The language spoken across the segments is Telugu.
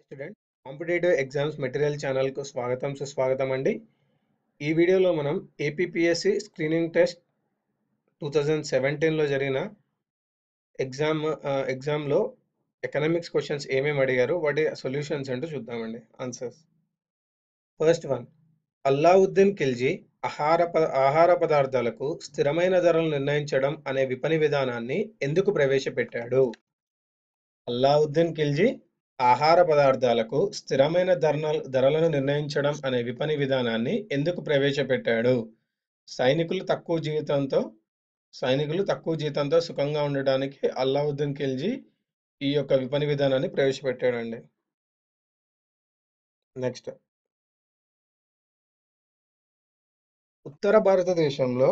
స్టూడెంట్ కాంపిటేటివ్ ఎగ్జామ్స్ మెటీరియల్ ఛానల్కు స్వాగతం సుస్వాగతం అండి ఈ వీడియోలో మనం APPSC screening test two thousand సెవెంటీన్లో జరిగిన ఎగ్జామ్ ఎగ్జామ్లో ఎకనామిక్స్ క్వశ్చన్స్ ఏమేమి అడిగారు వాటి సొల్యూషన్స్ ఏంటో చూద్దామండి answers first one Alauddin Khilji ఆహార ప ఆహార పదార్థాలకు స్థిరమైన ధరలు నిర్ణయించడం అనే విపణి విధానాన్ని ఎందుకు ప్రవేశపెట్టాడు అల్లావుద్దీన్ ఖిల్జీ ఆహార పదార్థాలకు స్థిరమైన ధరల ధరలను నిర్ణయించడం అనే విపణి విధానాన్ని ఎందుకు ప్రవేశపెట్టాడు సైనికులు తక్కువ జీవితంతో సైనికులు తక్కువ జీతంతో సుఖంగా ఉండడానికి అల్లావుద్దీన్ ఖిల్జీ ఈ యొక్క విపణి విధానాన్ని ప్రవేశపెట్టాడండి నెక్స్ట్ ఉత్తర భారతదేశంలో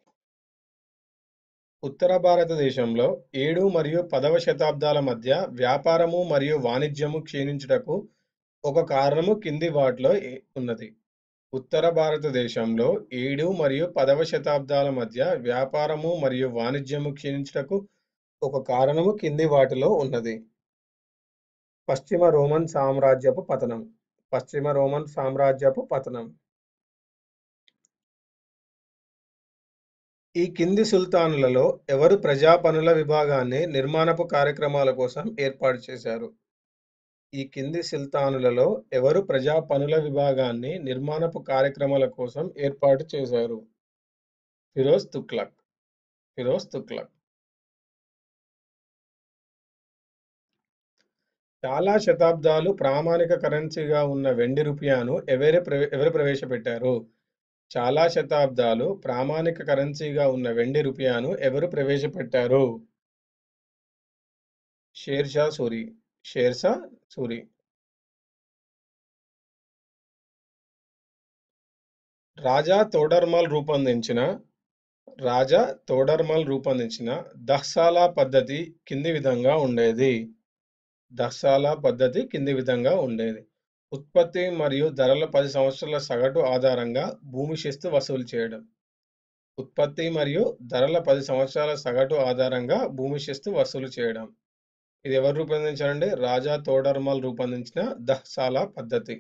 ఉత్తర భారతదేశంలో ఏడు మరియు పదవ శతాబ్దాల మధ్య వ్యాపారము మరియు వాణిజ్యము క్షీణించుటకు ఒక కారణము కింది వాటిలో ఏ- ఉన్నది ఉత్తర భారతదేశంలో ఏడు మరియు పదవ శతాబ్దాల మధ్య వ్యాపారము మరియు వాణిజ్యము క్షీణించుటకు ఒక కారణము కింది వాటిలో ఉన్నది పశ్చిమ రోమన్ సామ్రాజ్యపు పతనం పశ్చిమ రోమన్ సామ్రాజ్యపు పతనం ఈ కింది సుల్తానులలో ఎవరు ప్రజా పనుల విభాగాన్ని నిర్మాణపు కార్యక్రమాల కోసం ఏర్పాటు చేశారు ఈ కింది సుల్తానులలో ఎవరు ప్రజా పనుల విభాగాన్ని నిర్మాణపు కార్యక్రమాల కోసం ఏర్పాటు చేశారు ఫిరోజ్ తుగ్లక్ ఫిరోజ్ తుగ్లక్ చాలా శతాబ్దాలు ప్రామాణిక కరెన్సీగా ఉన్న వెండి రూపాయను ఎవరు ప్రవే- ఎవరు ప్రవేశపెట్టారు చాలా శతాబ్దాలు ప్రామాణిక కరెన్సీగా ఉన్న వెండి రూపాయను ఎవరు ప్రవేశపెట్టారు షేర్షా సూరి షేర్షా సూరి రాజా తోడర్మల్ రూపొందించిన రాజా తోడర్మల్ రూపొందించిన దహ్సాలా పద్ధతి కింది విధంగా ఉండేది దహ్సాలా పద్ధతి కింది విధంగా ఉండేది ఉత్పత్తి మరియు ధరల పది సంవత్సరాల సగటు ఆధారంగా భూమి శిస్తు వసూలు చేయడం ఉత్పత్తి మరియు ధరల పది సంవత్సరాల సగటు ఆధారంగా భూమి శిస్తు వసూలు చేయడం ఇది ఎవరు రూపొందించారండి రాజా తోడర్మల్ రూపొందించిన దహ్సాలా పద్ధతి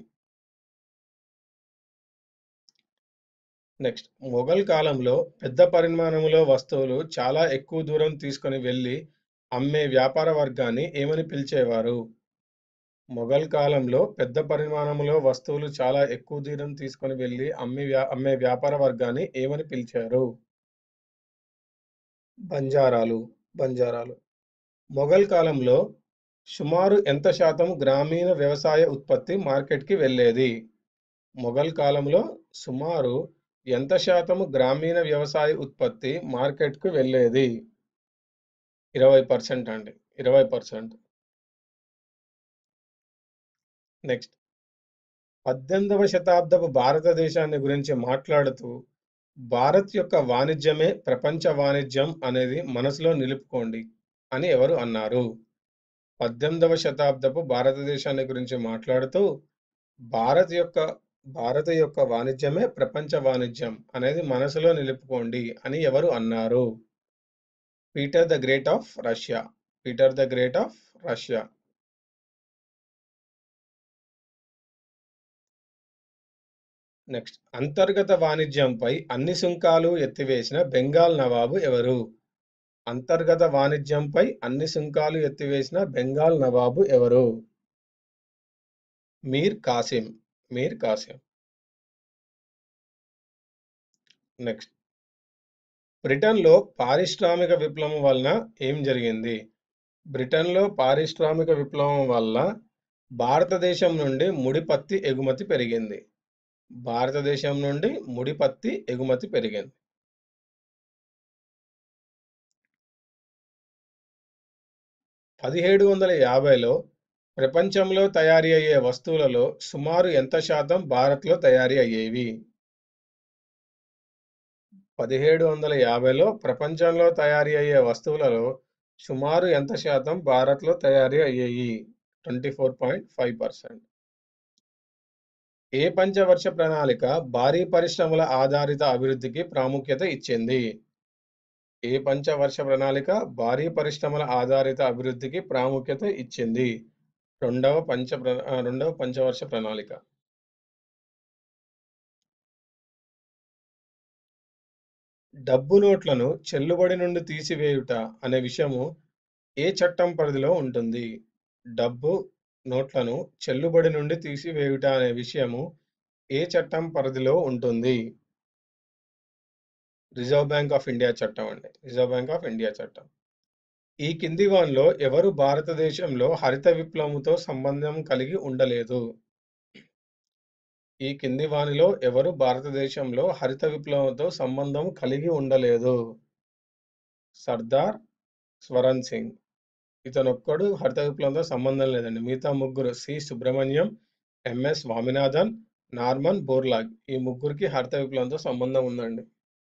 నెక్స్ట్ మొఘల్ కాలంలో పెద్ద పరిమాణంలో వస్తువులు చాలా ఎక్కువ దూరం తీసుకొని వెళ్ళి అమ్మే వ్యాపార వర్గాన్ని ఏమని పిలిచేవారు మొఘల్ కాలంలో పెద్ద పరిమాణంలో వస్తువులు చాలా ఎక్కువ దూరం తీసుకొని వెళ్ళి అమ్మే వ్యా అమ్మే వ్యాపార వర్గాన్ని ఏమని పిలిచారు బంజారాలు బంజారాలు మొఘల్ కాలంలో సుమారు ఎంత శాతం గ్రామీణ వ్యవసాయ ఉత్పత్తి మార్కెట్కి వెళ్ళేది మొఘల్ కాలంలో సుమారు ఎంత శాతం గ్రామీణ వ్యవసాయ ఉత్పత్తి మార్కెట్కు వెళ్ళేది ఇరవై పర్సెంట్ అండి ఇరవై పర్సెంట్ నెక్స్ట్ పద్దెనిమిదవ శతాబ్దపు భారతదేశాన్ని గురించి మాట్లాడుతూ భారత్ యొక్క వాణిజ్యమే ప్రపంచ వాణిజ్యం అనేది మనసులో నిలుపుకోండి అని ఎవరు అన్నారు పద్దెనిమిదవ శతాబ్దపు భారతదేశాన్ని గురించి మాట్లాడుతూ భారత్ యొక్క భారత యొక్క వాణిజ్యమే ప్రపంచ వాణిజ్యం అనేది మనసులో నిలుపుకోండి అని ఎవరు అన్నారు Peter the Great of Russia Peter the Great of Russia next అంతర్గత వాణిజ్యంపై అన్ని సుంకాలు ఎత్తివేసిన బెంగాల్ నవాబు ఎవరు అంతర్గత వాణిజ్యంపై అన్ని సుంకాలు ఎత్తివేసిన బెంగాల్ నవాబు ఎవరు మీర్ కాసిం మీర్ కాసిం నెక్స్ట్ బ్రిటన్లో పారిశ్రామిక విప్లవం వలన ఏం జరిగింది బ్రిటన్లో పారిశ్రామిక విప్లవం వల్ల భారతదేశం నుండి ముడి పత్తి ఎగుమతి పెరిగింది భారతదేశం నుండి ముడి పత్తి ఎగుమతి పెరిగింది పదిహేడు వందల యాభైలో ప్రపంచంలో తయారీ అయ్యే వస్తువులలో సుమారు ఎంత శాతం భారత్లో తయారీ అయ్యేవి పదిహేడు వందల యాభైలో ప్రపంచంలో తయారీ అయ్యే వస్తువులలో సుమారు ఎంత శాతం భారత్లో తయారీ అయ్యాయి twenty four point five percent ఏ పంచవర్ష ప్రణాళిక భారీ పరిశ్రమల ఆధారిత అభివృద్ధికి ప్రాముఖ్యత ఇచ్చింది ఏ పంచవర్ష ప్రణాళిక భారీ పరిశ్రమల ఆధారిత అభివృద్ధికి ప్రాముఖ్యత ఇచ్చింది రెండవ పంచ ప్ర ఆహ్, రెండవ పంచవర్ష ప్రణాళిక. డబ్బు నోట్లను చెల్లుబడి నుండి తీసివేయుట అనే విషయము ఏ చట్టం పరిధిలో ఉంటుంది? డబ్బు నోట్లను చెల్లుబడి నుండి తీసివేయుట అనే విషయము ఏ చట్టం పరిధిలో ఉంటుంది? రిజర్వ్ బ్యాంక్ ఆఫ్ ఇండియా చట్టం అండి. రిజర్వ్ బ్యాంక్ ఆఫ్ ఇండియా చట్టం. ఈ కింది వానిలో ఎవరు భారతదేశంలో హరిత విప్లవంతో సంబంధం కలిగి ఉండలేదు? ఈ కింది వానిలో ఎవరు భారతదేశంలో హరిత విప్లవంతో సంబంధం కలిగి ఉండలేదు? సర్దార్ స్వరణ్ సింగ్. ఇతనొక్కడు హరిత విప్లవంతో సంబంధం లేదండి. మిగతా ముగ్గురు C. Subramaniam, MS Swaminathan, Norman Borlaug ఈ ముగ్గురికి హరిత విప్లవంతో సంబంధం ఉందండి.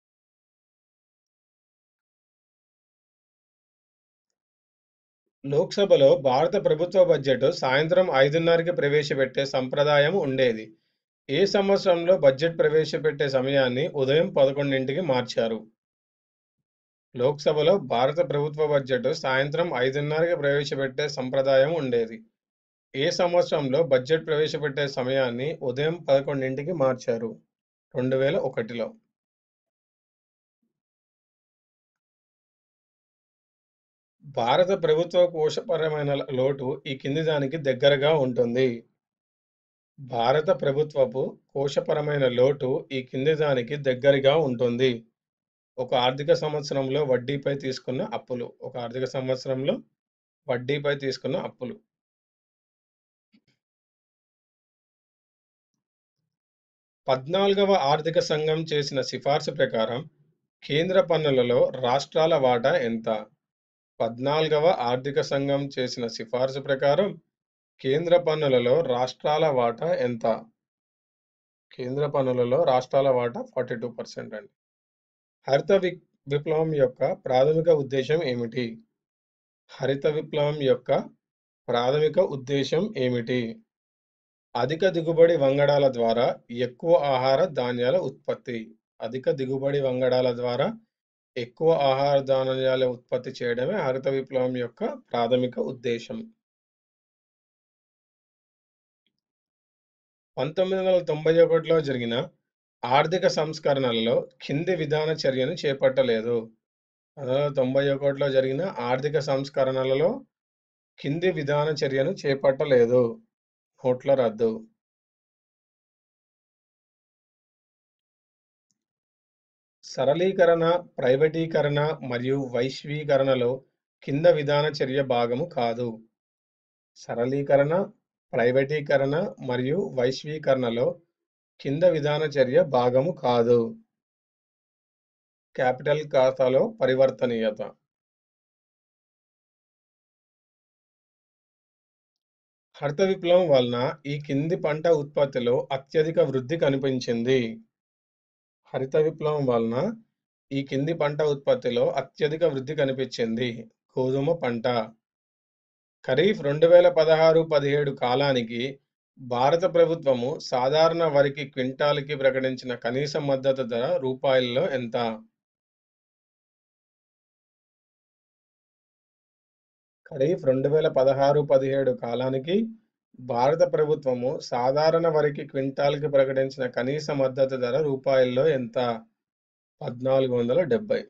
లోక్సభలో భారత ప్రభుత్వ బడ్జెట్ సాయంత్రం 5:30కి ప్రవేశపెట్టే సంప్రదాయం ఉండేది. ఏ సంవత్సరంలో బడ్జెట్ ప్రవేశపెట్టే సమయాన్ని ఉదయం 11కి మార్చారు? లోక్సభలో భారత ప్రభుత్వ బడ్జెట్ సాయంత్రం 5:30కి ప్రవేశపెట్టే సంప్రదాయం ఉండేది. ఏ సంవత్సరంలో బడ్జెట్ ప్రవేశపెట్టే సమయాన్ని ఉదయం 11కి మార్చారు? 2001లో. భారత ప్రభుత్వ కోశపరమైన లోటు ఈ కింది దానికి దగ్గరగా ఉంటుంది. భారత ప్రభుత్వపు కోశపరమైన లోటు ఈ కింది దానికి దగ్గరగా ఉంటుంది. ఒక ఆర్థిక సంవత్సరంలో వడ్డీపై తీసుకున్న అప్పులు. ఒక ఆర్థిక సంవత్సరంలో వడ్డీపై తీసుకున్న అప్పులు. పద్నాలుగవ ఆర్థిక సంఘం చేసిన సిఫార్సు ప్రకారం కేంద్ర పన్నులలో రాష్ట్రాల వాటా ఎంత? పద్నాలుగవ ఆర్థిక సంఘం చేసిన సిఫార్సు ప్రకారం కేంద్ర పన్నులలో రాష్ట్రాల వాటా ఎంత? కేంద్ర పన్నులలో రాష్ట్రాల వాటా 42% అండి. హరిత వి విప్లవం యొక్క ప్రాథమిక ఉద్దేశ్యం ఏమిటి? హరిత విప్లవం యొక్క ప్రాథమిక ఉద్దేశ్యం ఏమిటి? అధిక దిగుబడి వంగడాల ద్వారా ఎక్కువ ఆహార ధాన్యాల ఉత్పత్తి. అధిక దిగుబడి వంగడాల ద్వారా ఎక్కువ ఆహార ధాన్యాల ఉత్పత్తి చేయడమే హరిత విప్లవం యొక్క ప్రాథమిక ఉద్దేశ్యం. 1991లో జరిగిన ఆర్థిక సంస్కరణలలో కింది విధాన చర్యను చేపట్టలేదు. 1991లో జరిగిన ఆర్థిక సంస్కరణలలో కింది విధాన చర్యను చేపట్టలేదు. నోట్ల రద్దు. సరళీకరణ, ప్రైవేటీకరణ మరియు వైశ్వీకరణలో కింద విధాన చర్య భాగము కాదు. సరళీకరణ, ప్రైవేటీకరణ మరియు వైశ్వీకరణలో కింద విధాన చర్య భాగము కాదు. క్యాపిటల్ ఖాతాలో పరివర్తనీయత. హరిత విప్లవం వలన ఈ కింది పంట ఉత్పత్తిలో అత్యధిక వృద్ధి కనిపించింది. హరిత విప్లవం వలన ఈ కింది పంట ఉత్పత్తిలో అత్యధిక వృద్ధి కనిపించింది. గోధుమ పంట. ఖరీఫ్ 2016-17 కాలానికి భారత ప్రభుత్వము సాధారణ వరికి క్వింటాలుకి ప్రకటించిన కనీస మద్దతు ధర రూపాయల్లో ఎంత? ఖరీఫ్ 2016-17 కాలానికి భారత ప్రభుత్వము సాధారణ వరికి క్వింటాలుకి ప్రకటించిన కనీస మద్దతు ధర రూపాయల్లో ఎంత? 1470.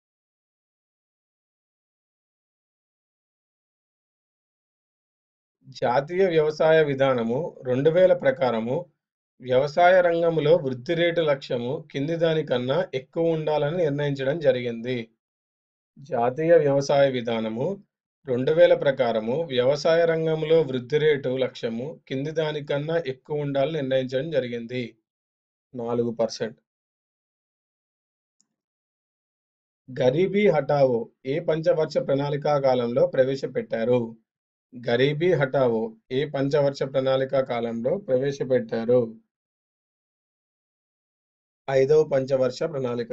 జాతీయ వ్యవసాయ విధానము 2000 ప్రకారము వ్యవసాయ రంగములో వృద్ధి రేటు లక్ష్యము కింది దాని కన్నా ఎక్కువ ఉండాలని నిర్ణయించడం జరిగింది. జాతీయ వ్యవసాయ విధానము 2000 ప్రకారము వ్యవసాయ రంగంలో వృద్ధి రేటు లక్ష్యము కింది దాని కన్నా ఎక్కువ ఉండాలని నిర్ణయించడం జరిగింది. 4%. గరీబీ హఠావో ఏ పంచవర్ష ప్రణాళికా కాలంలో ప్రవేశపెట్టారు? గరీబీ హఠావో ఏ పంచవర్ష ప్రణాళికా కాలంలో ప్రవేశపెట్టారు? ఐదవ పంచవర్ష ప్రణాళిక.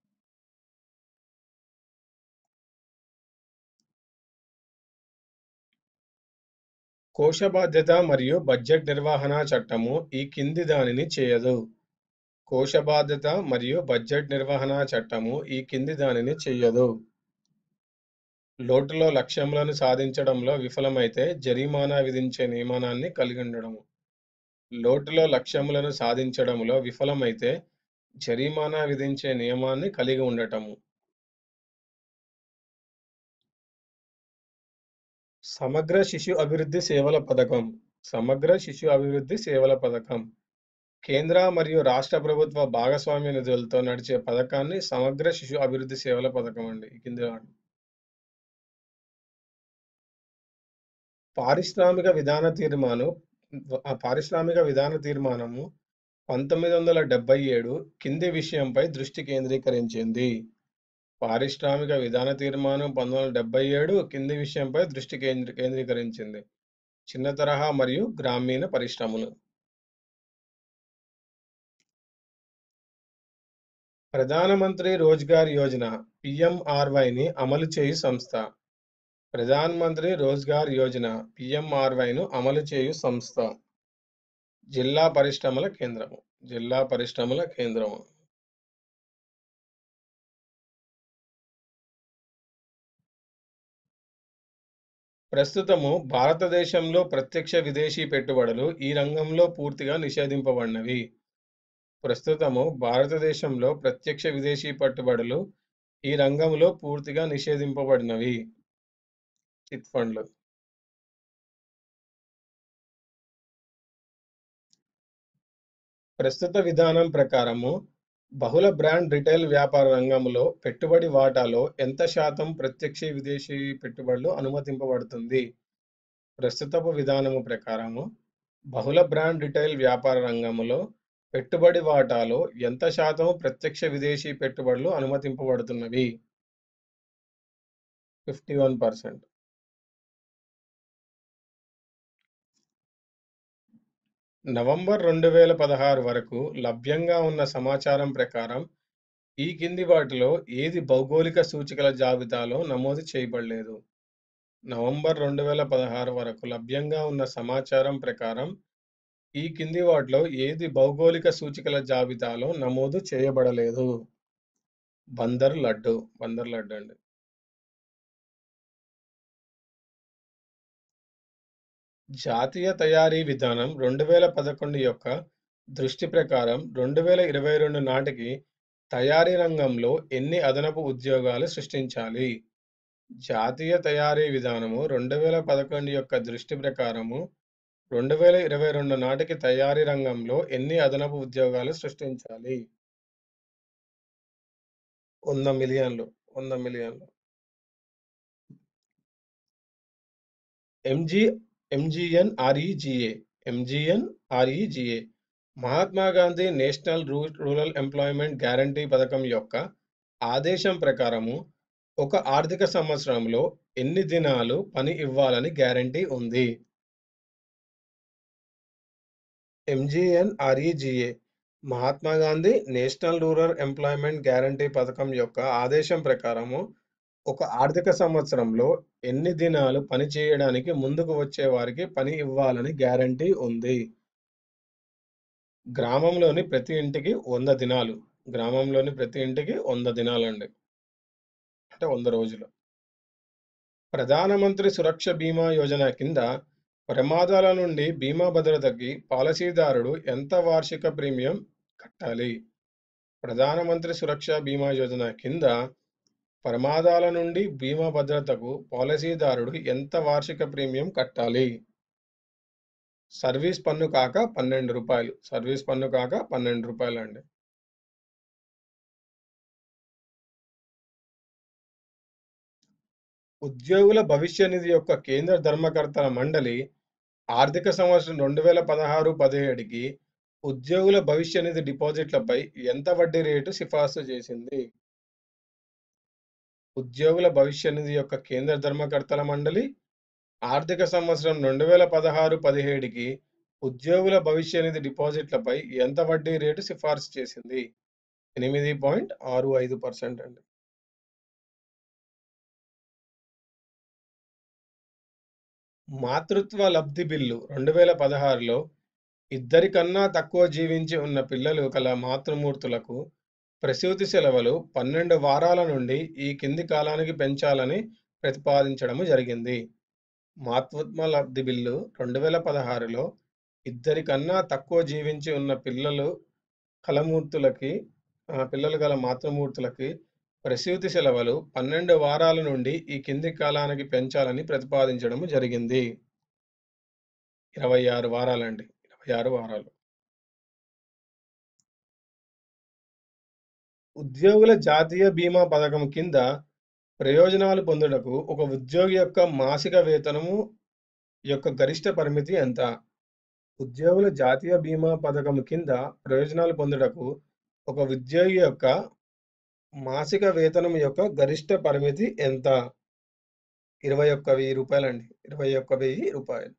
కోశ బాధ్యత మరియు బడ్జెట్ నిర్వహణ చట్టము ఈ కింది దానిని చేయదు. కోశ బాధ్యత మరియు బడ్జెట్ నిర్వహణ చట్టము ఈ కింది దానిని చెయ్యదు. లోటులో లక్ష్యములను సాధించడంలో విఫలమైతే జరిమానా విధించే నియమానాన్ని కలిగి ఉండడము లోటులో లక్ష్యములను సాధించడంలో విఫలమైతే జరిమానా విధించే నియమాన్ని కలిగి ఉండటము సమగ్ర శిశు అభివృద్ధి సేవల పథకం సమగ్ర శిశు అభివృద్ధి సేవల పథకం కేంద్ర మరియు రాష్ట్ర ప్రభుత్వ భాగస్వామ్య నిధులతో నడిచే పథకాన్ని సమగ్ర శిశు అభివృద్ధి సేవల పథకం అండి ఈ కింది వాటి. పారిశ్రామిక విధాన తీర్మానం ఆ పారిశ్రామిక విధాన తీర్మానము పంతొమ్మిది వందల డెబ్బై ఏడు కింది విషయంపై దృష్టి కేంద్రీకరించింది పారిశ్రామిక విధాన తీర్మానం పంతొమ్మిది వందల డెబ్బై ఏడు కింది విషయంపై దృష్టి కేంద్రీ కేంద్రీకరించింది చిన్న తరహా మరియు గ్రామీణ పరిశ్రమలు ప్రధానమంత్రి రోజ్గార్ యోజన పిఎంఆర్వైని అమలు చేయు సంస్థ ప్రధాన్ మంత్రి రోజ్గార్ యోజన పిఎంఆర్వైను అమలు చేయు సంస్థ జిల్లా పరిశ్రమల కేంద్రము జిల్లా పరిశ్రమల కేంద్రము ప్రస్తుతము భారతదేశంలో ప్రత్యక్ష విదేశీ పెట్టుబడులు ఈ రంగంలో పూర్తిగా నిషేధింపబడినవి ప్రస్తుతము భారతదేశంలో ప్రత్యక్ష విదేశీ పెట్టుబడులు ఈ రంగంలో పూర్తిగా నిషేధింపబడినవి చిట్ ఫండ్లు ప్రస్తుత విధానం ప్రకారము బహుళ బ్రాండ్ రిటైల్ వ్యాపార రంగంలో పెట్టుబడి వాటాలో ఎంత శాతం ప్రత్యక్ష విదేశీ పెట్టుబడులు అనుమతింపబడుతుంది ప్రస్తుతపు విధానము ప్రకారము బహుళ బ్రాండ్ రిటైల్ వ్యాపార రంగంలో పెట్టుబడి వాటాలో ఎంత శాతం ప్రత్యక్ష విదేశీ పెట్టుబడులు అనుమతింపబడుతున్నవి ఫిఫ్టీ వన్ పర్సెంట్ నవంబర్ రెండు వేల పదహారు వరకు లభ్యంగా ఉన్న సమాచారం ప్రకారం ఈ కింది వాటిలో ఏది భౌగోళిక సూచికల జాబితాలో నమోదు చేయబడలేదు నవంబర్ రెండు వేల పదహారు వరకు లభ్యంగా ఉన్న సమాచారం ప్రకారం ఈ కింది వాటిలో ఏది భౌగోళిక సూచికల జాబితాలో నమోదు చేయబడలేదు బందర్ లడ్డు బందర్ లడ్డు అండి జాతీయ తయారీ విధానం రెండు వేల పదకొండు యొక్క దృష్టి ప్రకారం రెండు వేల ఇరవై రెండు నాటికి తయారీ రంగంలో ఎన్ని అదనపు ఉద్యోగాలు సృష్టించాలి జాతీయ తయారీ విధానము రెండు వేల పదకొండు యొక్క దృష్టి ప్రకారము రెండు వేల ఇరవై రెండు నాటికి తయారీ రంగంలో ఎన్ని అదనపు ఉద్యోగాలు సృష్టించాలి వంద మిలియన్లు వంద మిలియన్లు MG MGN REGA MGN REGA Mahatma Gandhi national rural employment guarantee పథకం యొక్క ఆదేశం ప్రకారము ఒక ఆర్థిక సంవత్సరంలో ఎన్ని దినాలు పని ఇవ్వాలని గ్యారంటీ ఉంది MGN REGA Mahatma Gandhi national rural employment guarantee పథకం యొక్క ఆదేశం ప్రకారము ఒక ఆర్థిక సంవత్సరంలో ఎన్ని దినాలు పని చేయడానికి ముందుకు వచ్చే వారికి పని ఇవ్వాలని గ్యారంటీ ఉంది గ్రామంలోని ప్రతి ఇంటికి వంద దినాలు గ్రామంలోని ప్రతి ఇంటికి వంద దినాలండి అంటే వంద రోజులు ప్రధానమంత్రి సురక్ష బీమా యోజన కింద ప్రమాదాల నుండి బీమా భద్రతకి పాలసీదారుడు ఎంత వార్షిక ప్రీమియం కట్టాలి ప్రధానమంత్రి సురక్ష బీమా యోజన కింద ప్రమాదాల నుండి బీమా భద్రతకు పాలసీదారుడు ఎంత వార్షిక ప్రీమియం కట్టాలి సర్వీస్ పన్ను కాక పన్నెండు రూపాయలు సర్వీస్ పన్ను కాక పన్నెండు రూపాయలు అండి ఉద్యోగుల భవిష్య నిధి యొక్క కేంద్ర ధర్మకర్తల మండలి ఆర్థిక సంవత్సరం రెండు వేల పదహారు పదిహేడుకి ఉద్యోగుల భవిష్య నిధి డిపాజిట్లపై ఎంత వడ్డీ రేటు సిఫార్సు చేసింది ఉద్యోగుల భవిష్య నిధి యొక్క కేంద్ర ధర్మకర్తల మండలి ఆర్థిక సంవత్సరం రెండు వేల పదహారు పదిహేడుకి ఉద్యోగుల భవిష్య నిధి డిపాజిట్లపై ఎంత వడ్డీ రేటు సిఫార్సు చేసింది ఎనిమిది పాయింట్ ఆరు ఐదు పర్సెంట్ అండి మాతృత్వ లబ్ధి బిల్లు రెండు వేల పదహారులో ఇద్దరికన్నా తక్కువ జీవించి ఉన్న పిల్లలు కల మాతృమూర్తులకు ప్రసూతి సెలవులు పన్నెండు వారాల నుండి ఈ కింది కాలానికి పెంచాలని ప్రతిపాదించడము జరిగింది. మాతృత్వ లబ్ధి బిల్లు 2016లో ఇద్దరికన్నా తక్కువ జీవించి ఉన్న పిల్లలు కలమూర్తులకి ఆహ్, పిల్లలు గల మాతృమూర్తులకి ప్రసూతి సెలవులు 12 వారాల నుండి ఈ కింది కాలానికి పెంచాలని ప్రతిపాదించడము జరిగింది. 26 వారాలండి. 26 వారాలు. ఉద్యోగుల జాతీయ బీమా పథకం కింద ప్రయోజనాలు పొందుటకు ఒక ఉద్యోగి యొక్క మాసిక వేతనము యొక్క గరిష్ట పరిమితి ఎంత? ఉద్యోగుల జాతీయ బీమా పథకం కింద ప్రయోజనాలు పొందుటకు ఒక ఉద్యోగి యొక్క మాసిక వేతనం యొక్క గరిష్ట పరిమితి ఎంత? రూ. 21,000 అండి. రూ. 21,000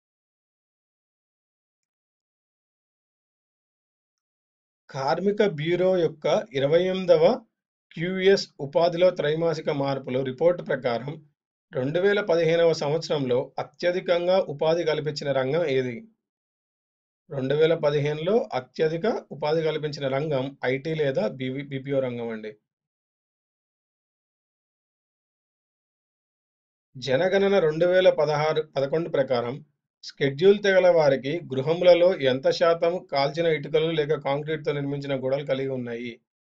కార్మిక బ్యూరో యొక్క 28వ క్యూఎస్ ఉపాధిలో త్రైమాసిక మార్పులు రిపోర్టు ప్రకారం 2015వ సంవత్సరంలో అత్యధికంగా ఉపాధి కల్పించిన రంగం ఏది? 2015లో అత్యధిక ఉపాధి కల్పించిన రంగం ఐటీ లేదా బీవీ బీపీఓ రంగం అండి. జనగణన 2016 11 ప్రకారం షెడ్యూల్ తెగల వారికి గృహములలో ఎంత శాతం కాల్చిన ఇటుకలు లేక కాంక్రీటుతో నిర్మించిన గోడలు కలిగి ఉన్నాయి?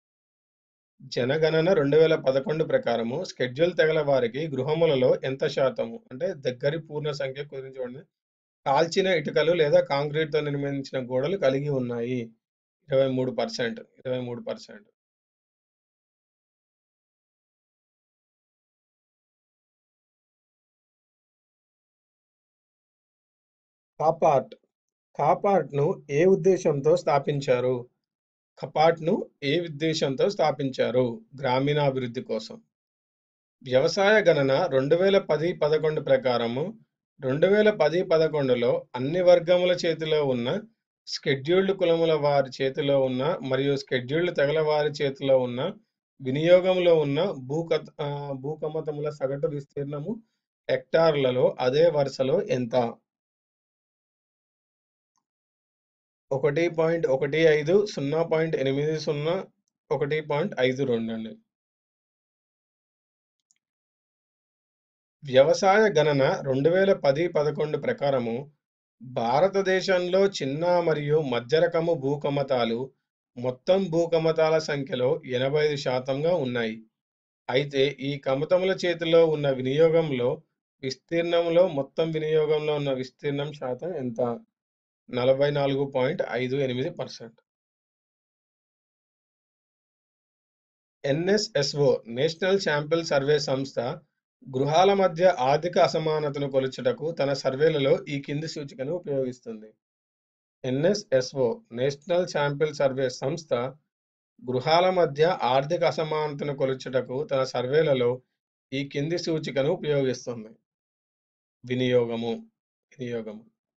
జనగణన 2011 ప్రకారము షెడ్యూల్ తెగల వారికి గృహములలో ఎంత శాతము అంటే దగ్గరి పూర్ణ సంఖ్య కుదించబడింది కాల్చిన ఇటుకలు లేదా కాంక్రీటుతో నిర్మించిన గోడలు కలిగి ఉన్నాయి. 23% 23%. కాపార్ట్ కాపార్ట్‌ను ఏ ఉద్దేశంతో స్థాపించారు? కపాట్‌ను ఏ ఉద్దేశంతో స్థాపించారు? గ్రామీణాభివృద్ధి కోసం. వ్యవసాయ గణన 2010 11 ప్రకారము 2010 11లో అన్ని వర్గముల చేతిలో ఉన్న షెడ్యూల్డ్ కులముల వారి చేతిలో ఉన్న మరియు షెడ్యూల్డ్ తెగల వారి చేతిలో ఉన్న వినియోగంలో ఉన్న భూకత్ ఆహ్, భూకమతముల సగటు విస్తీర్ణము హెక్టార్లలో అదే వరుసలో ఎంత? 1.15 0.80 1.52 అండి. వ్యవసాయ గణన 2010 11 ప్రకారము భారతదేశంలో చిన్న మరియు మధ్య రకము భూకమతాలు మొత్తం భూకమతాల సంఖ్యలో 85%గా ఉన్నాయి. అయితే ఈ కమతముల చేతిలో ఉన్న వినియోగంలో విస్తీర్ణంలో మొత్తం వినియోగంలో ఉన్న విస్తీర్ణం శాతం ఎంత? 44.58%. ఎన్ఎస్ఎస్ఓ నేషనల్ శాంపిల్ సర్వే సంస్థ గృహాల మధ్య ఆర్థిక అసమానతను కొలుచుటకు తన సర్వేలలో ఈ కింది సూచికను ఉపయోగిస్తుంది. ఎన్ఎస్ఎస్ఓ నేషనల్ శాంపిల్ సర్వే సంస్థ గృహాల మధ్య ఆర్థిక అసమానతను కొలుచుటకు తన సర్వేలలో ఈ కింది సూచికను ఉపయోగిస్తుంది. వినియోగము వినియోగము.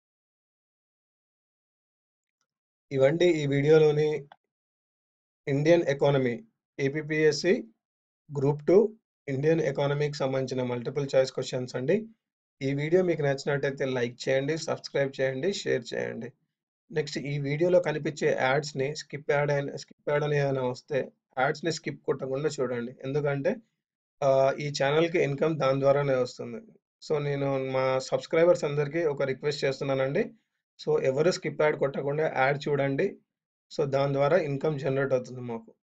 ఇవండి ఈ వీడియోలోని Indian economy APPSC group 2 Indian ఎకానమీకి సంబంధించిన మల్టిపుల్ చాయిస్ క్వెషన్స్ అండి. ఈ వీడియో మీకు నచ్చినట్టయితే లైక్ చేయండి, సబ్స్క్రైబ్ చేయండి, షేర్ చేయండి. నెక్స్ట్ ఈ వీడియోలో కనిపించే యాడ్స్‌ని స్కిప్ యాడ్ అయిన స్కిప్ యాడ్ అని ఏమైనా వస్తే యాడ్స్‌ని స్కిప్ కొట్టకుండా చూడండి. ఎందుకంటే ఆహ్, ఈ ఛానెల్‌కి ఇన్‌కమ్ దాని ద్వారానే వస్తుంది. సో, నేను మా సబ్స్క్రైబర్స్ అందరికీ ఒక రిక్వెస్ట్ చేస్తున్నానండి. సో, ఎవరు స్కిప్ యాడ్ కొట్టకుండా యాడ్ చూడండి. సో, దాని ద్వారా ఇన్‌కమ్ జనరేట్ అవుతుంది మాకు.